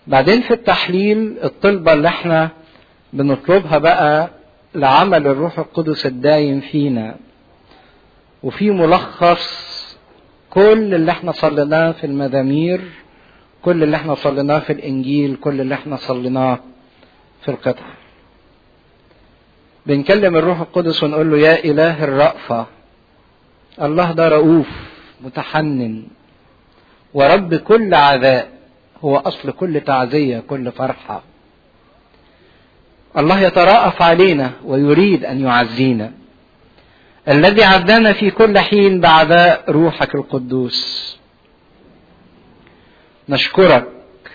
بعدين في التحليل الطلبة اللي احنا بنطلبها بقى لعمل الروح القدس الدايم فينا وفي ملخص كل اللي احنا صليناه في المزامير كل اللي احنا صليناه في الانجيل كل اللي احنا صليناه في القطعه بنكلم الروح القدس ونقول له يا إله الرأفة الله ده رؤوف متحنن ورب كل عذاء هو أصل كل تعزية كل فرحة الله يتراءف علينا ويريد أن يعزينا الذي عزانا في كل حين بعداء روحك القدوس نشكرك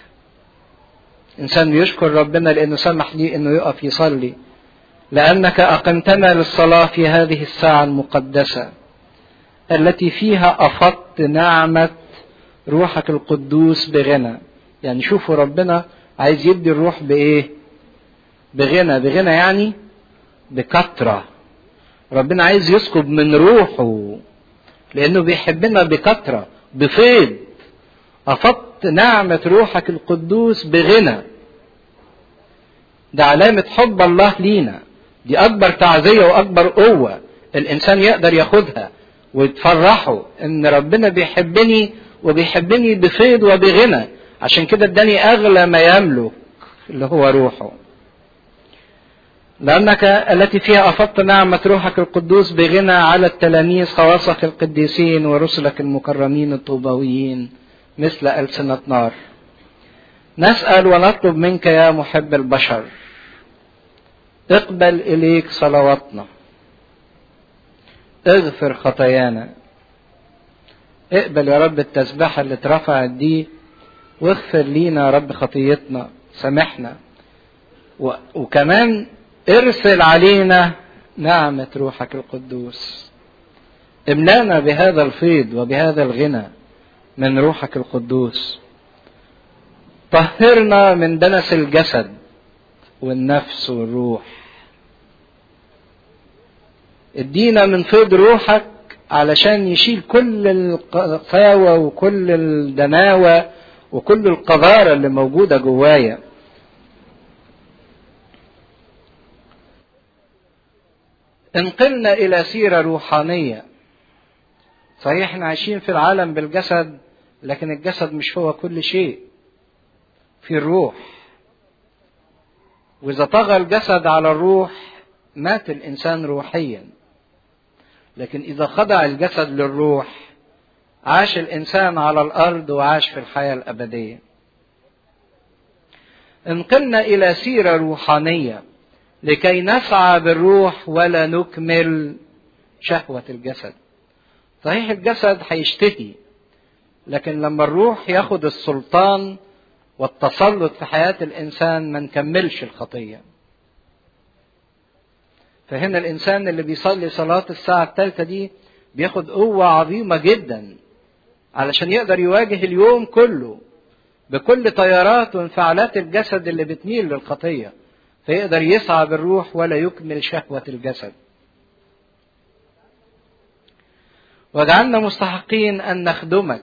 إنسان بيشكر ربنا لأنه سمح لي أنه يقف يصلي لأنك أقمتنا للصلاة في هذه الساعة المقدسة التي فيها أفضت نعمة روحك القدوس بغنى يعني شوفوا ربنا عايز يدي الروح بإيه بغنى بغنى يعني بكثرة ربنا عايز يسكب من روحه لأنه بيحبنا بكثرة بفيض أفضت نعمة روحك القدوس بغنى ده علامة حب الله لينا دي أكبر تعزية وأكبر قوة الإنسان يقدر ياخدها ويتفرحوا إن ربنا بيحبني وبيحبني بفيض وبغنى عشان كده اداني أغلى ما يملك اللي هو روحه لأنك التي فيها أفضت نعمة روحك القدوس بغنى على التلاميذ خواصك القديسين ورسلك المكرمين الطوبويين مثل ألسنة نار نسأل ونطلب منك يا محب البشر اقبل إليك صلواتنا اغفر خطايانا اقبل يا رب التسبيحة اللي اترفعت دي واغفر لينا يا رب خطيتنا سامحنا و... وكمان ارسل علينا نعمة روحك القدوس املانا بهذا الفيض وبهذا الغنى من روحك القدوس طهرنا من دنس الجسد والنفس والروح ادينا من فيض روحك علشان يشيل كل القساوة وكل الدناوة وكل القذارة اللي موجودة جوايا انقلنا إلى سيرة روحانية صحيح احنا عايشين في العالم بالجسد لكن الجسد مش هو كل شيء في الروح وإذا طغى الجسد على الروح مات الإنسان روحيا لكن إذا خضع الجسد للروح عاش الإنسان على الأرض وعاش في الحياة الأبدية انقلنا إلى سيرة روحانية لكي نسعى بالروح ولا نكمل شهوة الجسد صحيح الجسد هيشتهي لكن لما الروح ياخد السلطان والتسلط في حياة الإنسان ما نكملش الخطية فهنا الإنسان اللي بيصلي صلاة الساعة الثالثة دي بياخد قوة عظيمة جدا علشان يقدر يواجه اليوم كله بكل تيارات وانفعالات الجسد اللي بتميل للخطية فيقدر يسعى بالروح ولا يكمل شهوة الجسد واجعلنا مستحقين أن نخدمك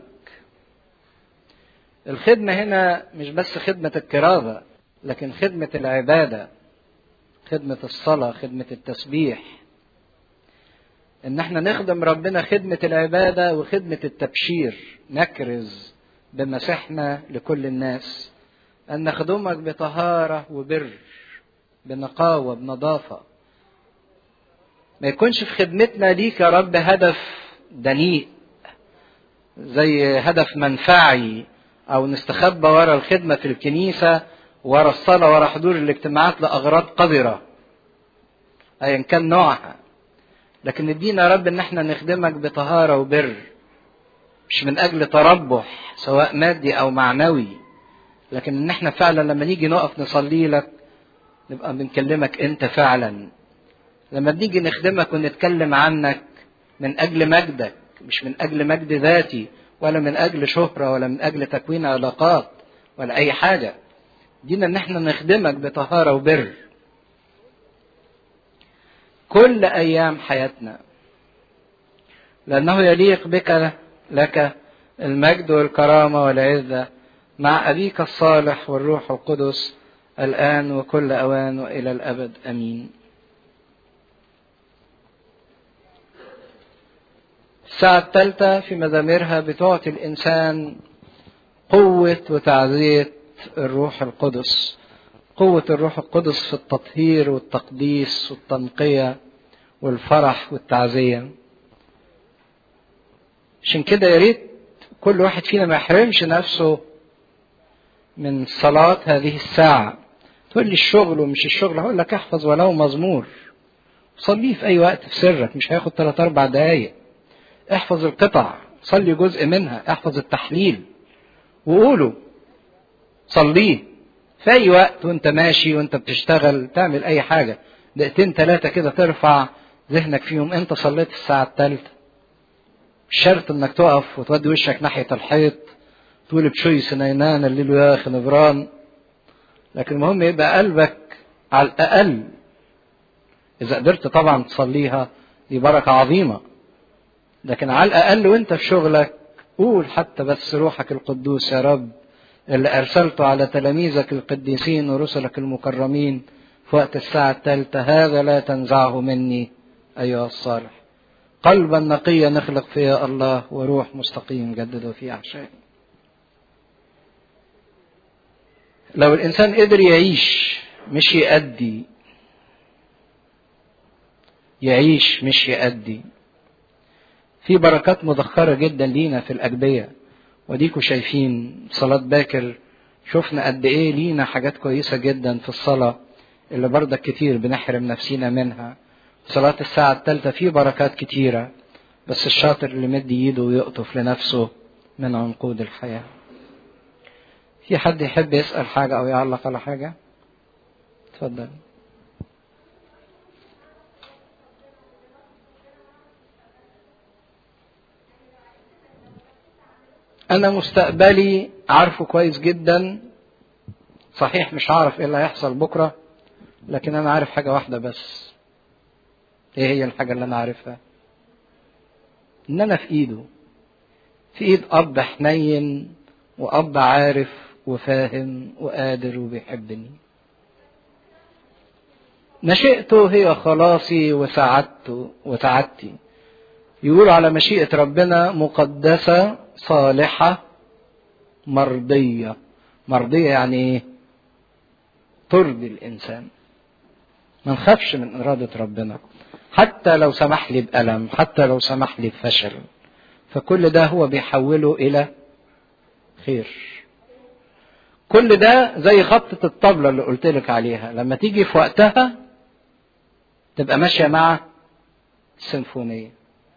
الخدمة هنا مش بس خدمة الكرازة لكن خدمة العبادة خدمة الصلاة خدمة التسبيح ان احنا نخدم ربنا خدمة العبادة وخدمة التبشير نكرز بمسيحنا لكل الناس ان نخدمك بطهارة وبر بنقاوة بنظافة ما يكونش في خدمتنا ليك يا رب هدف دنيء زي هدف منفعي او نستخبى ورا الخدمة في الكنيسة ورا الصلاة ورا حضور الاجتماعات لأغراض قذرة أيا كان نوعها لكن ادينا يا رب ان احنا نخدمك بطهارة وبر مش من اجل تربح سواء مادي او معنوي لكن ان احنا فعلا لما نيجي نقف نصلي لك نبقى بنكلمك انت فعلا لما بنيجي نخدمك ونتكلم عنك من اجل مجدك مش من اجل مجد ذاتي ولا من اجل شهرة ولا من اجل تكوين علاقات ولا اي حاجة دينا ان احنا نخدمك بطهارة وبر كل ايام حياتنا لانه يليق بك لك المجد والكرامة والعزة مع أبيك الصالح والروح القدس الآن وكل أوان وإلى الأبد أمين الساعة الثالثة في مزاميرها بتعطي الإنسان قوة وتعزية الروح القدس قوة الروح القدس في التطهير والتقديس والتنقية والفرح والتعزية عشان كده يا ريت كل واحد فينا ما يحرمش نفسه من صلاة هذه الساعة تقول لي الشغل ومش الشغل هقول لك احفظ ولو مزمور صليه في أي وقت في سرك مش هياخد ثلاث أربع دقايق احفظ القطع صلي جزء منها احفظ التحليل وقوله صليه في أي وقت وأنت ماشي وأنت بتشتغل تعمل أي حاجة دقيقتين ثلاثة كده ترفع ذهنك فيهم أنت صليت الساعة الثالثة مش شرط إنك تقف وتودي وشك ناحية الحيط تقول بشوي سنينان الليل يا أخي نبران لكن المهم يبقى قلبك على الأقل إذا قدرت طبعا تصليها دي بركة عظيمة لكن على الأقل وأنت في شغلك قول حتى بس روحك القدوس يا رب اللي أرسلته على تلاميذك القديسين ورسلك المكرمين في وقت الساعة الثالثة هذا لا تنزعه مني أيها الصالح قلبا نقيا نخلق فيها الله وروح مستقيم جدده في أحشائي لو الإنسان قدر يعيش مش يأدي يعيش مش يأدي في بركات مذخرة جدا لينا في الأجبية وديكوا شايفين صلاة باكر شفنا قد ايه لينا حاجات كويسة جدا في الصلاة اللي برضك كتير بنحرم نفسينا منها صلاة الساعة الثالثة في بركات كتيرة بس الشاطر اللي مد ايده ويقطف لنفسه من عنقود الحياة في حد يحب يسأل حاجة أو يعلق على حاجة اتفضل أنا مستقبلي عارفه كويس جدا صحيح مش عارف إيه اللي هيحصل بكرة لكن أنا عارف حاجة واحدة بس إيه هي الحاجة اللي أنا عارفها إن أنا في إيده في إيد أب حنين وأب عارف وفاهم وقادر وبيحبني مشيئته هي خلاصي وسعادته وسعادتي يقول على مشيئة ربنا مقدسة صالحة مرضية مرضية يعني ايه ترضي الإنسان ما نخافش من إرادة ربنا حتى لو سمح لي بألم حتى لو سمح لي بفشل فكل ده هو بيحوله إلى خير كل ده زي خطة الطبلة اللي قلت لك عليها لما تيجي في وقتها تبقى ماشية مع السيمفونية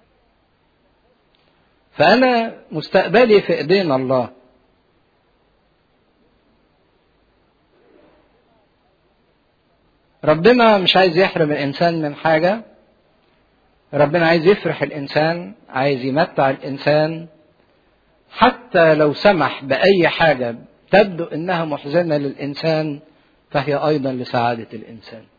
فأنا مستقبلي في إيدين الله ربنا مش عايز يحرم الإنسان من حاجة ربنا عايز يفرح الإنسان عايز يمتع الإنسان حتى لو سمح بأي حاجة تبدو إنها محزنة للإنسان فهي أيضا لسعادة الإنسان